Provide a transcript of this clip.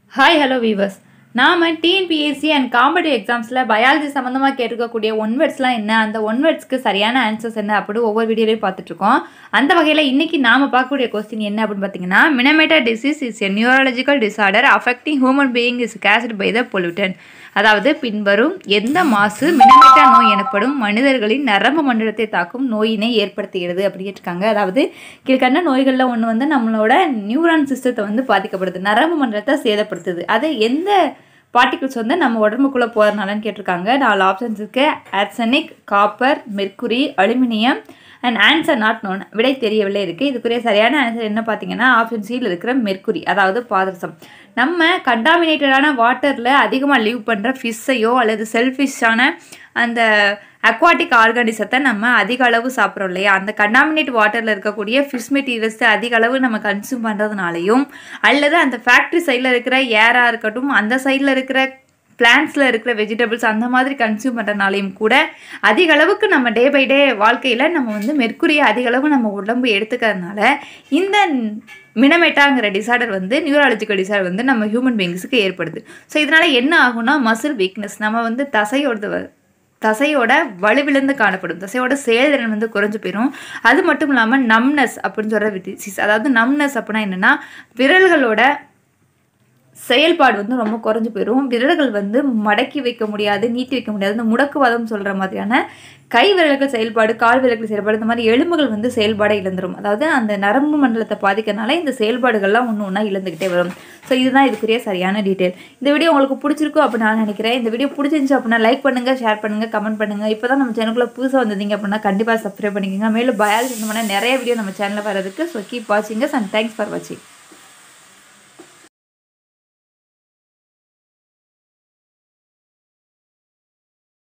hi hello viewers நாம் TNPSC and competitive எக்ஸாம்ஸில் biology சம்மந்தமாக கேட்டிருக்கக்கூடிய ஒன் வேர்ட்ஸ்லாம் என்ன அந்த ஒன் வேர்ட்ஸ்க்கு சரியான ஆன்சர்ஸ் என்ன அப்படி ஒவ்வொரு வீடியோலையும் பார்த்துட்ருக்கோம் அந்த வகையில் இன்றைக்கி நாம் பார்க்கக்கூடிய கொஸ்டின் என்ன அப்படின்னு பார்த்தீங்கன்னா Minamata disease is a neurological disorder affecting human being is caused by the pollutant அதாவது பின்வரும் எந்த மாசு மினமேட்டா நோய் எனப்படும் மனிதர்களின் நரம்பு மண்டலத்தை தாக்கும் நோயினை ஏற்படுத்துகிறது அப்படி கேட்டிருக்காங்க அதாவது கீழ்கண்ட நோய்களில் ஒன்று வந்து நம்மளோட நியூரான் சிஸ்டத்தை வந்து பாதிக்கப்படுது நரம்பு மண்டலத்தை சேதப்படுத்துது அது எந்த பார்ட்டிகிள்ஸ் வந்து நம்ம உடம்புக்குள்ளே போகிறனாலன்னு கேட்டிருக்காங்க நாலு ஆப்ஷன்ஸ் இருக்கு arsenic copper mercury aluminium and answer not known விடை தெரியவில்லை இருக்குது இதுக்குரிய சரியான ஆன்சர் என்ன பார்த்தீங்கன்னா ஆப்ஷன் சியில் இருக்கிற மெர்க்குரி அதாவது பாதரசம் நம்ம கண்டாமினேட்டடான வாட்டரில் அதிகமாக லீவ் பண்ணுற ஃபிஷ்ஷையோ அல்லது செல்ஃபிஷ்ஷான அந்த அக்வாட்டிக் ஆர்கானிசத்தை நம்ம அதிக அளவு சாப்பிட்றோம் இல்லையா அந்த கண்டாமினேட் வாட்டரில் இருக்கக்கூடிய ஃபிஷ் மெட்டீரியல்ஸை அதிக அளவு நம்ம கன்சியூம் பண்ணுறதுனாலையும் அல்லது அந்த ஃபேக்ட்ரி சைடில் இருக்கிற ஏராக இருக்கட்டும் அந்த சைடில் இருக்கிற பிளான்ஸில் இருக்கிற வெஜிடபிள்ஸ் அந்த மாதிரி கன்சியூம் பண்ணுறனாலையும் கூட அதிக அளவுக்கு நம்ம டே பை டே வாழ்க்கையில் நம்ம வந்து மெர்க்குரியை அதிக அளவு நம்ம உடம்பு எடுத்துக்கிறதுனால இந்த மினமேட்டாங்கிற டிசார்டர் வந்து நியூராலஜிக்கல் டிசார்டர் வந்து நம்ம ஹியூமன் பீயிங்ஸுக்கு ஏற்படுது ஸோ இதனால் என்ன ஆகும்னா மசில் வீக்னஸ் நம்ம வந்து தசையோட தசையோட வலுவிழந்து காணப்படும் தசையோட செயல்திறன் வந்து குறைஞ்சு போயிடும் அது மட்டும் இல்லாமல் நம்னஸ் அப்படின்னு சொல்கிற டிசீஸ் அதாவது நம்னஸ் அப்படின்னா என்னென்னா விரல்களோட செயல்பாடு வந்து ரொம்ப குறைஞ்சு போயிடும் விரல்கள் வந்து மடக்கி வைக்க முடியாது நீட்டி வைக்க முடியாது இந்த முடக்குவாதம் சொல்கிற மாதிரியான கை விரல்கள் செயல்பாடு கால் விரல்கள் செயல்பாடு இந்த மாதிரி எலும்புகள் வந்து செயல்பாடை இழந்துரும் அதாவது அந்த நரம்பு மண்டலத்தை பாதிக்கிறனால இந்த செயல்பாடுகள்லாம் ஒன்று ஒன்றா இழந்துக்கிட்டே வரும் ஸோ இதுதான் இதுக்குரிய சரியான டீட்டெயில் இந்த வீடியோ உங்களுக்கு பிடிச்சிருக்கும் அப்படின்னு நான் நினைக்கிறேன் இந்த வீடியோ பிடிச்சிருந்துச்சு அப்படின்னா லைக் பண்ணுங்கள் ஷேர் பண்ணுங்கள் கமெண்ட் பண்ணுங்கள் இப்போ தான் நம்ம சேனலுக்குள்ள புதுசாக வந்தீங்க அப்படின்னா கண்டிப்பாக சப்ஸ்கிரைப் பண்ணிக்கோங்க மேலும் பயாலஜி சம்பந்தமான நிறைய வீடியோ நம்ம சேனலில் வரதுக்கு so keep watching and thanks for வாட்சிங்